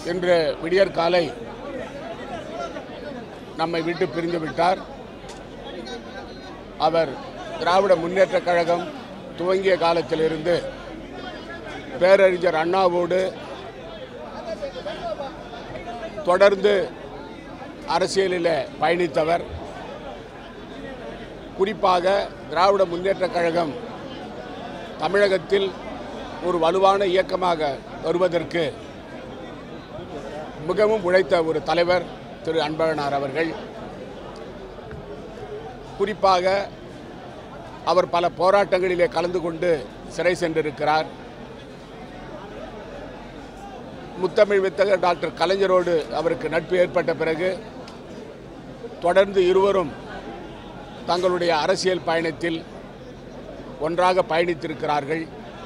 இன்று விடியற் காலை நம்மை விட்டு பிரிந்து விட்டார் அவர் திராவிட முன்னேற்றக் கழகம் துவங்கிய காலத்திலிருந்து பேரறிஞர் அண்ணாவோடு தொடர்ந்து அரசியலில் பயணித்தவர் குறிப்பாக திராவிட முன்னேற்றக் கழகம் தமிழகத்தில் ஒரு வலுவான இயக்கமாக வருவதற்கு மிகவும் உழைத்த ஒரு தலைவர் திரு அன்பழகனார் அவர்கள் குறிப்பாக அவர் பல போராட்டங்களிலே கலந்து கொண்டு சிறை சென்றிருக்கிறார் முத்தமிழ் வித்தகர் டாக்டர் கலைஞரோடு அவருக்கு நட்பு ஏற்பட்ட பிறகு தொடர்ந்து இருவரும் தங்களுடைய அரசியல் பயணத்தில் ஒன்றாக பயணித்திருக்கிறார்கள்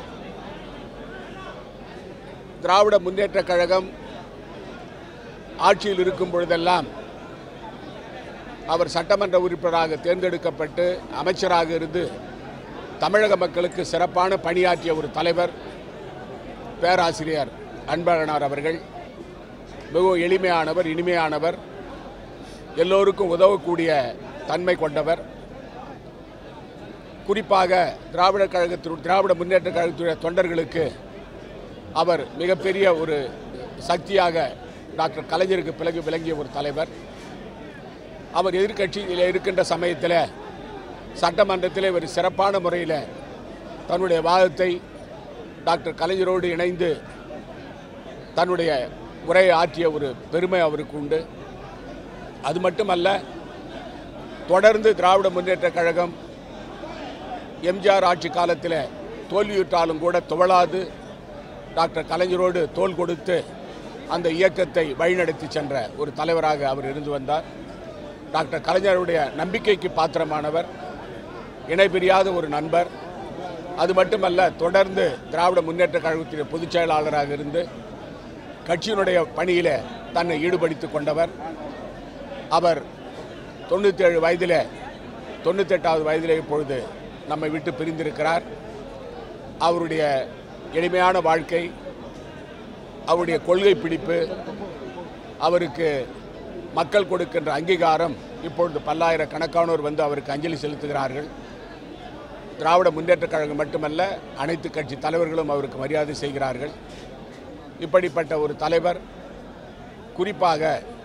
திராவிட முன்னேற்றக் கழகம் ஆட்சியில் இருக்கும் பொழுதெல்லாம் அவர் சட்டமன்ற உறுப்பினராக தேர்ந்தெடுக்கப்பட்டு அமைச்சராக இருந்து தமிழக மக்களுக்கு சிறப்பான பணியாற்றிய ஒரு தலைவர் பேராசிரியர் அன்பழகனார் அவர்கள் மிகவும் எளிமையானவர் இனிமையானவர் எல்லோருக்கும் உதவக்கூடிய தன்மை கொண்டவர் குறிப்பாக திராவிட கழகத்தின் திராவிட முன்னேற்ற கழகத்துடைய தொண்டர்களுக்கு அவர் மிகப்பெரிய ஒரு சக்தியாக டாக்டர் கலைஞருக்கு பிறகு விளங்கிய ஒரு தலைவர் அவர் எதிர்க்கட்சியில் இருக்கின்ற சமயத்தில் சட்டமன்றத்தில் ஒரு சிறப்பான முறையில் தன்னுடைய வாதத்தை டாக்டர் கலைஞரோடு இணைந்து தன்னுடைய உரையை ஆற்றிய ஒரு பெருமை அவருக்கு உண்டு அது மட்டுமல்ல தொடர்ந்து திராவிட முன்னேற்றக் கழகம் எம்ஜிஆர் ஆட்சி காலத்தில் தோல்வியுற்றாலும் கூட துவளாது டாக்டர் கலைஞரோடு தோள் கொடுத்து அந்த இயக்கத்தை வழிநடத்தி சென்ற ஒரு தலைவராக அவர் இருந்து வந்தார் டாக்டர் கலைஞருடைய நம்பிக்கைக்கு பாத்திரமானவர் இணைபிரியாத ஒரு நண்பர் அது மட்டுமல்ல தொடர்ந்து திராவிட முன்னேற்ற கழகத்தின் பொதுச் செயலாளராக இருந்து கட்சியினுடைய பணியில் தன்னை ஈடுபடுத்திக் கொண்டவர் அவர் தொண்ணூற்றேழு வயதில் தொண்ணூத்தெட்டாவது வயதில் இப்பொழுது நம்மை விட்டு பிரிந்திருக்கிறார் அவருடைய எளிமையான வாழ்க்கை அவருடைய கொள்கை பிடிப்பு அவருக்கு மக்கள் கொடுக்கின்ற அங்கீகாரம் இப்பொழுது பல்லாயிரக்கணக்கானோர் வந்து அவருக்கு அஞ்சலி செலுத்துகிறார்கள் திராவிட முன்னேற்றக் கழகம் மட்டுமல்ல அனைத்து கட்சி தலைவர்களும் அவருக்கு மரியாதை செய்கிறார்கள் இப்படிப்பட்ட ஒரு தலைவர் குறிப்பாக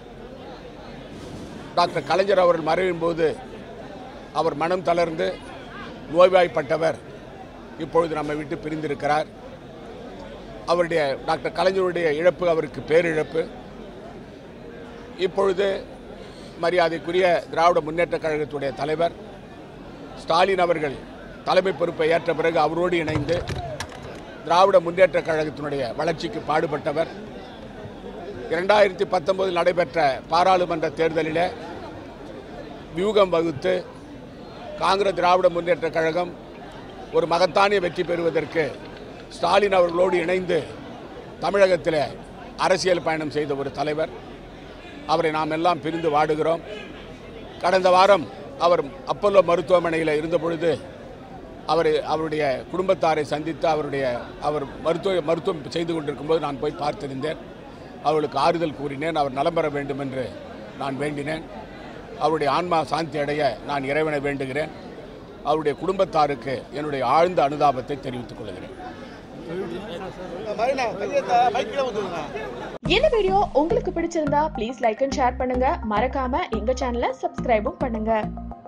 டாக்டர் கலைஞர் அவர்கள் மறைவின் போது அவர் மனம் தளர்ந்து நோய்வாய்ப்பட்டவர் இப்பொழுது நம்மை விட்டு பிரிந்திருக்கிறார் அவருடைய டாக்டர் கலைஞருடைய இழப்பு அவருக்கு பேரிழப்பு இப்பொழுது மரியாதைக்குரிய திராவிட முன்னேற்றக் கழகத்துடைய தலைவர் ஸ்டாலின் அவர்கள் தலைமை பொறுப்பை ஏற்ற பிறகு அவரோடு இணைந்து திராவிட முன்னேற்றக் கழகத்தினுடைய வளர்ச்சிக்கு பாடுபட்டவர் இரண்டாயிரத்தி பத்தொன்பதில் நடைபெற்ற பாராளுமன்ற தேர்தலில் வியூகம் வகுத்து காங்கிரஸ் திராவிட முன்னேற்றக் கழகம் ஒரு மகத்தானிய வெற்றி பெறுவதற்கு ஸ்டாலின் அவர்களோடு இணைந்து தமிழகத்தில் அரசியல் பயணம் செய்த ஒரு தலைவர் அவரை நாம் எல்லாம் பிரிந்து வாடுகிறோம் கடந்த வாரம் அவர் அப்பல்லோ மருத்துவமனையில் இருந்த பொழுது அவர் அவருடைய குடும்பத்தாரை சந்தித்து அவருடைய அவர் மருத்துவ மருத்துவம் செய்து கொண்டிருக்கும்போது நான் போய் பார்த்திருந்தேன் அவர்களுக்கு ஆறுதல் கூறினேன் அவர் நலம் பெற வேண்டும் என்று நான் வேண்டினேன் அவருடைய ஆன்மா சாந்தி அடைய நான் இறைவனை வேண்டுகிறேன் அவருடைய குடும்பத்தாருக்கு என்னுடைய ஆழ்ந்த அனுதாபத்தை தெரிவித்துக் கொள்கிறேன் இந்த வீடியோ உங்களுக்கு பிடிச்சிருந்தா ப்ளீஸ் லைக் அண்ட் ஷேர் பண்ணுங்க மறக்காம எங்க சேனலை சப்ஸ்கிரைபும் பண்ணுங்க